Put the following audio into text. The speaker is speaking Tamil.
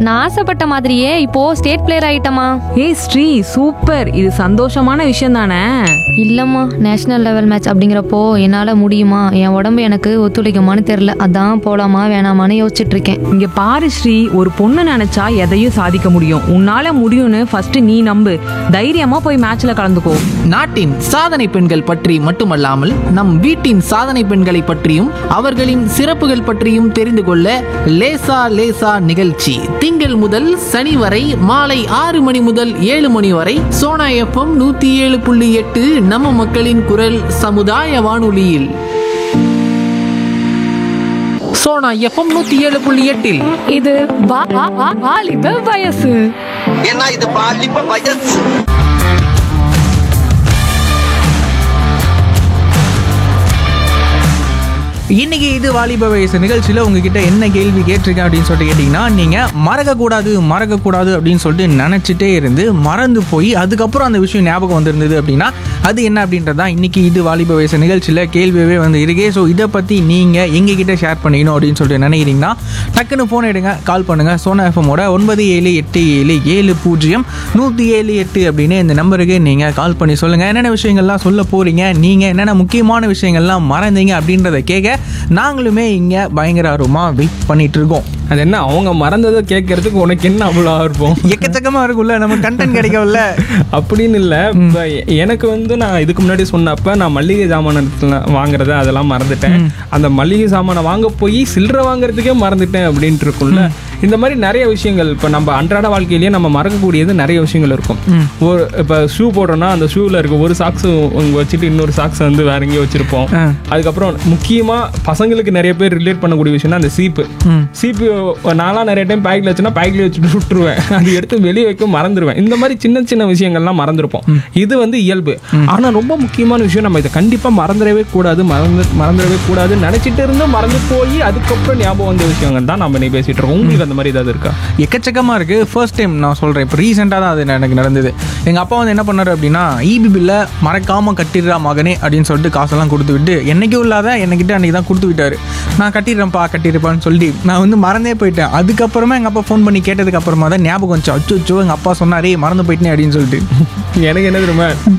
நான் ஆசைப்பட்ட மாதிரியே இப்போ ஸ்டேட் பிளேயர் ஆயிட்டமா ஏய் ஸ்ரீ சூப்பர் இது சந்தோஷமான விஷயம் தானே இல்லம்மா நேஷனல் லெவல் மேட்ச் அப்படிங்கிறப்போ என்னால முடியுமா என் உடம்பு எனக்கு ஒத்துழைக்குமான்னு தெரியல அதான் போலாமா வேணாமான்னு யோசிச்சுட்டு இருக்கேன் இங்க பாரு ஸ்ரீ ஒரு பொண்ணு நினைச்சா எதையும் சாதிக்க முடியும் உன்னால முடியும்னு ஃபர்ஸ்ட் நீ நம்பு தைரியமா போய் மேட்ச்ல கலந்துக்கோ நாட்டின் சாதனை பெண்கள் பற்றி மட்டுமல்லாமல் நம் வீட்டின் சாதனை பெண்களை பற்றியும் அவர்களின் சிறப்புகள் பற்றியும் தெரிந்து கொள்ள லேசா லேசா நிகழ்ச்சி திங்கள் முதல் சனி வரை மாலை ஆறு மணி முதல் ஏழு மணி வரை சோனா எஃப்எம் நூத்தி ஏழு புள்ளி எட்டு நம்ம மக்களின் குரல் சமுதாய வானொலியில் சோனா எஃப்எம் நூத்தி ஏழு புள்ளி எட்டில் இது வா- வா- வா- வாலிப வயசு ஏன்னா இது பாலிப்ப வயசு இன்னைக்கு இது வாலிப வயசு நிகழ்ச்சியில் உங்ககிட்ட என்ன கேள்வி கேட்டிருக்கேன் அப்படின்னு சொல்லிட்டு கேட்டிங்கன்னா நீங்கள் மறக்கக்கூடாது மறக்கக்கூடாது அப்படின்னு சொல்லிட்டு நினச்சிட்டே இருந்து மறந்து போய் அதுக்கப்புறம் அந்த விஷயம் ஞாபகம் வந்திருந்தது அப்படின்னா அது என்ன அப்படின்றது தான் இன்னைக்கு இது வாலிப வயசு நிகழ்ச்சியில் கேள்வியவே வந்து இருக்கே ஸோ இதை பற்றி நீங்கள் எங்ககிட்ட ஷேர் பண்ணிக்கணும் அப்படின்னு சொல்லிட்டு நினைக்கிறீங்கன்னா டக்குன்னு ஃபோன் எடுங்க கால் பண்ணுங்கள் சோனா எஃப்எம்மோட ஒன்பது ஏழு எட்டு ஏழு ஏழு பூஜ்ஜியம் நூற்றி ஏழு எட்டு அப்படின்னு இந்த நம்பருக்கு நீங்கள் கால் பண்ணி சொல்லுங்கள் என்னென்ன விஷயங்கள்லாம் சொல்ல போகிறீங்க நீங்கள் என்னென்ன முக்கியமான விஷயங்கள்லாம் மறந்தீங்க அப்படின்றத கேட்க நாங்களுமே இங்கே பயங்கர ஆர்வமாக வெயிட் பண்ணிட்டு இருக்கோம் அது என்ன அவங்க மறந்ததை கேட்கறதுக்கு உனக்கு என்ன அவ்வளோ இருப்போம் எக்கச்சக்கமாக இருக்கும்ல நம்ம கண்டென்ட் கிடைக்கவில்ல அப்படின்னு இல்லை இப்போ எனக்கு வந்து நான் இதுக்கு முன்னாடி சொன்னப்ப நான் மளிகை சாமானத்தில் வாங்குறத அதெல்லாம் மறந்துட்டேன் அந்த மளிகை சாமானை வாங்க போய் சில்லறை வாங்குறதுக்கே மறந்துட்டேன் அப்படின்ட்டு இருக்கும்ல இந்த மாதிரி நிறைய விஷயங்கள் இப்போ நம்ம அன்றாட வாழ்க்கையிலேயே நம்ம மறக்கக்கூடியது நிறைய விஷயங்கள் இருக்கும் ஒரு இப்போ ஷூ போடுறோம்னா அந்த ஷூவில் இருக்க ஒரு சாக்ஸ் வச்சுட்டு இன்னொரு சாக்ஸ் வந்து வேற எங்கேயோ வச்சிருப்போம் அதுக்கப்புறம் முக்கியமாக பசங்களுக்கு நிறைய பேர் ரிலேட் பண்ணக்கூடிய விஷயம்னா அந்த சீப்பு சீப்பு நான்லாம் நிறைய டைம் பேக்கில் வச்சுன்னா பேக்கில் வச்சுட்டு விட்டுருவேன் அது எடுத்து வெளியே வைக்க மறந்துடுவேன் இந்த மாதிரி சின்ன சின்ன விஷயங்கள்லாம் மறந்துருப்போம் இது வந்து இயல்பு ஆனால் ரொம்ப முக்கியமான விஷயம் நம்ம இதை கண்டிப்பாக மறந்துடவே கூடாது மறந்து மறந்துடவே கூடாது நினச்சிட்டு இருந்து மறந்து போய் அதுக்கப்புறம் ஞாபகம் வந்த விஷயங்கள் தான் நம்ம நீ பேசிட்டு இருக்கோம் உங்களுக்கு அந்த மாதிரி ஏதாவது இருக்கா எக்கச்சக்கமாக இருக்குது ஃபர்ஸ்ட் டைம் நான் சொல்கிறேன் இப்போ ரீசெண்டாக தான் அது எனக்கு நடந்தது எங்கள் அப்பா வந்து என்ன பண்ணாரு அப்படின்னா இபி பில்லை மறக்காமல் கட்டிடுறா மகனே அப்படின்னு சொல்லிட்டு காசெல்லாம் கொடுத்து விட்டு என்னைக்கும் இல்லாத என்கிட்ட அன்றைக்கி தான் கொடுத்து விட்டாரு நான் கட்டிடுறேன்ப்பா கட்டியிருப்பான்னு சொல்லி நான் வந்து மறந்தே போயிட்டேன் அதுக்கப்புறமா எங்கள் அப்பா ஃபோன் பண்ணி கேட்டதுக்கு அப்புறமா தான் ஞாபகம் வந்துச்சு அச்சோ எங்கள் அப்பா சொன்னாரே மறந்து போயிட்டேனே அப்படின்னு சொல்லிட்டு எனக்கு என்ன தெரியுமா